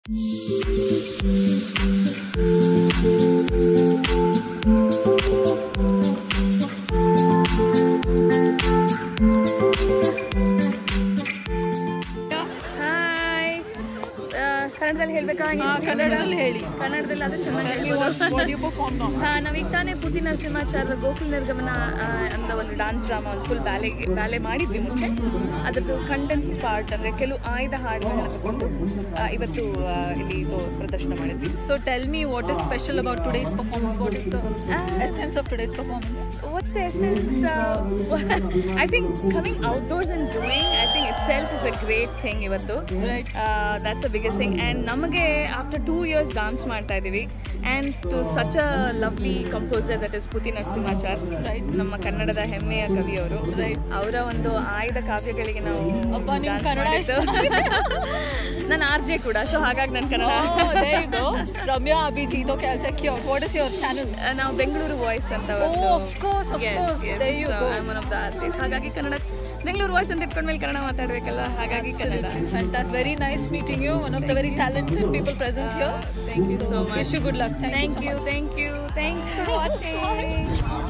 Hi ಕನ್ನಡದಲ್ಲಿ ಹೇಳ್ಬೇಕಾ ಕನ್ನಡದಲ್ಲಿ ಹೇಳಿ. ಕನ್ನಡದಲ್ಲಿ ಅದು ಚೆನ್ನಾಗಿ ಹಾ ನಾವೀಗ ತಾನೇ ಪುಟಿ ನರಸಿಂಹಾಚಾರ್ಯ ಗೋಕುಲ್ ನಿರ್ಗಮನ ಆ, ಅಂತ ಒಂದು ಡಾನ್ಸ್ ಡ್ರಾಮಾ ಒಂದು ಫುಲ್ ಬ್ಯಾಲೆ ಬ್ಯಾಲೆ ಮಾಡಿದ್ವಿ ಮುಂಚೆ ಅದರದ್ದು ಕಂಡೆನ್ಸ್ಡ್ ಪಾರ್ಟ್ ಅಂದರೆ ಕೆಲವು ಆಯ್ದ ಹಾಡುಗಳನ್ನ ತಗೊಂಡು ಆ, ಇವತ್ತು ಆ, ಇಲ್ಲಿ ಇದು ಪ್ರದರ್ಶನ ಮಾಡಿದ್ವಿ So tell me what is special about today's performance? What is the essence of today's performance? What's the essence? Uh, I think coming outdoors and doing, I think itself is a great thing ಇವತ್ತು Right. That's a biggest thing and ನಮಗೆ after two years dance ಮಾಡ್ತಾ ಇದ್ದೀವಿ and to such a lovely composer that is Puti Narasimhachar Right. ನಮ್ಮ ಕನ್ನಡದ ಹೆಮ್ಮೆಯ ಕವಿಯವರು Right. ಅವರ ಒಂದು ಆಯ್ದ ಕಾವ್ಯಗಳಿಗೆ ನಾವು ಅಬ್ಬಾ, ನಿಮ್ dance ಕನ್ನಡ ಮಾಡಿದ್ದು. ನಾನು ಆರ್ ಜೆ ಕೂಡ ಸೊ ಹಾಗಾಗಿ ನನ್ನ Kannada Oh, there you go. Ramya Abhijit. Okay, I'll check you out. What is your channel? ಆ, ನಾವು ಬೆಂಗಳೂರು ವಾಯ್ಸ್ ಅಂತ Oh, of course, of course. There you go. One of the artist ಹಾಗಾಗಿ Kannada Bengaluru voice ಅಂತ ಇಟ್ಕೊಂಡ್ಮೇಲೆ ಕನ್ನಡ ಮಾತಾಡ್ಬೇಕಲ್ಲ ಹಾಗಾಗಿ Kannada Absolutely fantastic. Very nice meeting you. One of the very talented people present here. Thank you so much Wish you good luck. Thank, thank you so you much. Thank you thanks for watching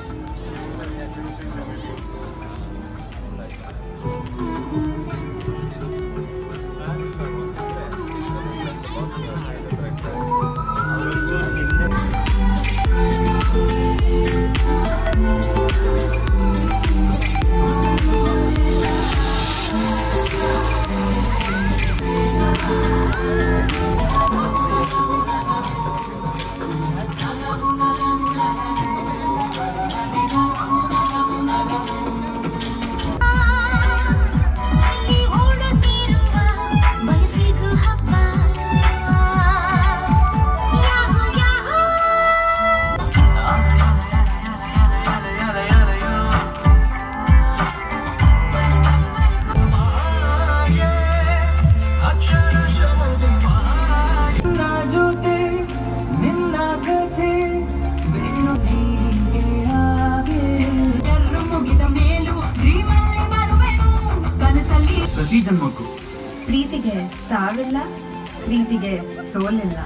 ಅಲ್ಲಿ ಓಡುತ್ತಿರುವ ಬಯಸಿಗೂ ಹಬ್ಬ ಯಾಹು ಯಾಹು ನಿನ್ನ ಜೊತೆ ನಿನ್ನ ಕಥೆ ಬೇರು ಹೀಗೆ ಹಾಗೆ ಎಲ್ಲರೂ ಮುಗಿದ ಮೇಲೂ ಡ್ರೀಮಲ್ಲಿ ಬರುವೆನು ಕನಸಲ್ಲಿ ಪ್ರತಿ ಜನ್ಮಕ್ಕೂ ಪ್ರೀತಿಗೆ ಸಾವಿಲ್ಲ ಪ್ರೀತಿಗೆ ಸೋಲಿಲ್ಲ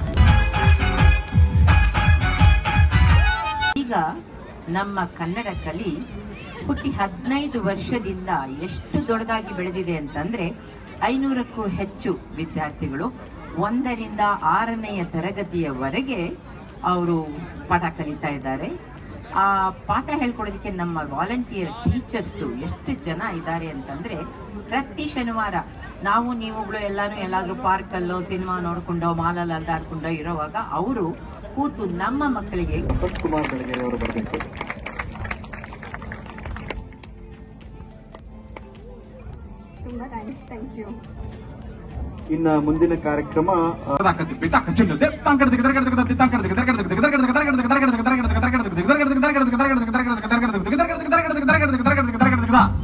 ಈಗ ನಮ್ಮ ಕನ್ನಡ ಕಲಿ ಹುಟ್ಟಿ ಹದಿನೈದು ವರ್ಷದಿಂದ ಎಷ್ಟು ದೊಡ್ಡದಾಗಿ ಬೆಳೆದಿದೆ ಅಂತಂದ್ರೆ ಐನೂರಕ್ಕೂ ಹೆಚ್ಚು ವಿದ್ಯಾರ್ಥಿಗಳು ಒಂದರಿಂದ ಆರನೆಯ ತರಗತಿಯವರೆಗೆ ಅವರು ಪಾಠ ಕಲಿತಾ ಇದ್ದಾರೆ ಆ ಪಾಠ ಹೇಳ್ಕೊಡೋದಕ್ಕೆ ನಮ್ಮ ವಾಲಂಟಿಯರ್ ಟೀಚರ್ಸು ಎಷ್ಟು ಜನ ಇದ್ದಾರೆ ಅಂತಂದ್ರೆ ಪ್ರತಿ ಶನಿವಾರ ನಾವು ನೀವುಗಳು ಎಲ್ಲಾನು ಎಲ್ಲಾದ್ರೂ ಪಾರ್ಕಲ್ಲೋ ಸಿನಿಮಾ ನೋಡ್ಕೊಂಡೋ ಮಾಲಲ್ಲಿ ಅಲ್ದಾಡ್ಕೊಂಡೋ ಇರೋವಾಗ ಅವರು ಕೂತು ನಮ್ಮ ಮಕ್ಕಳಿಗೆ ವಸಂತ್ ಕುಮಾರ್ ಬೆಳಗೆರೆ ಅವರು ಬರಬೇಕು ಇನ್ನ ಮುಂದಿನ ಕಾರ್ಯಕ್ರಮ ತಾಂಕಡ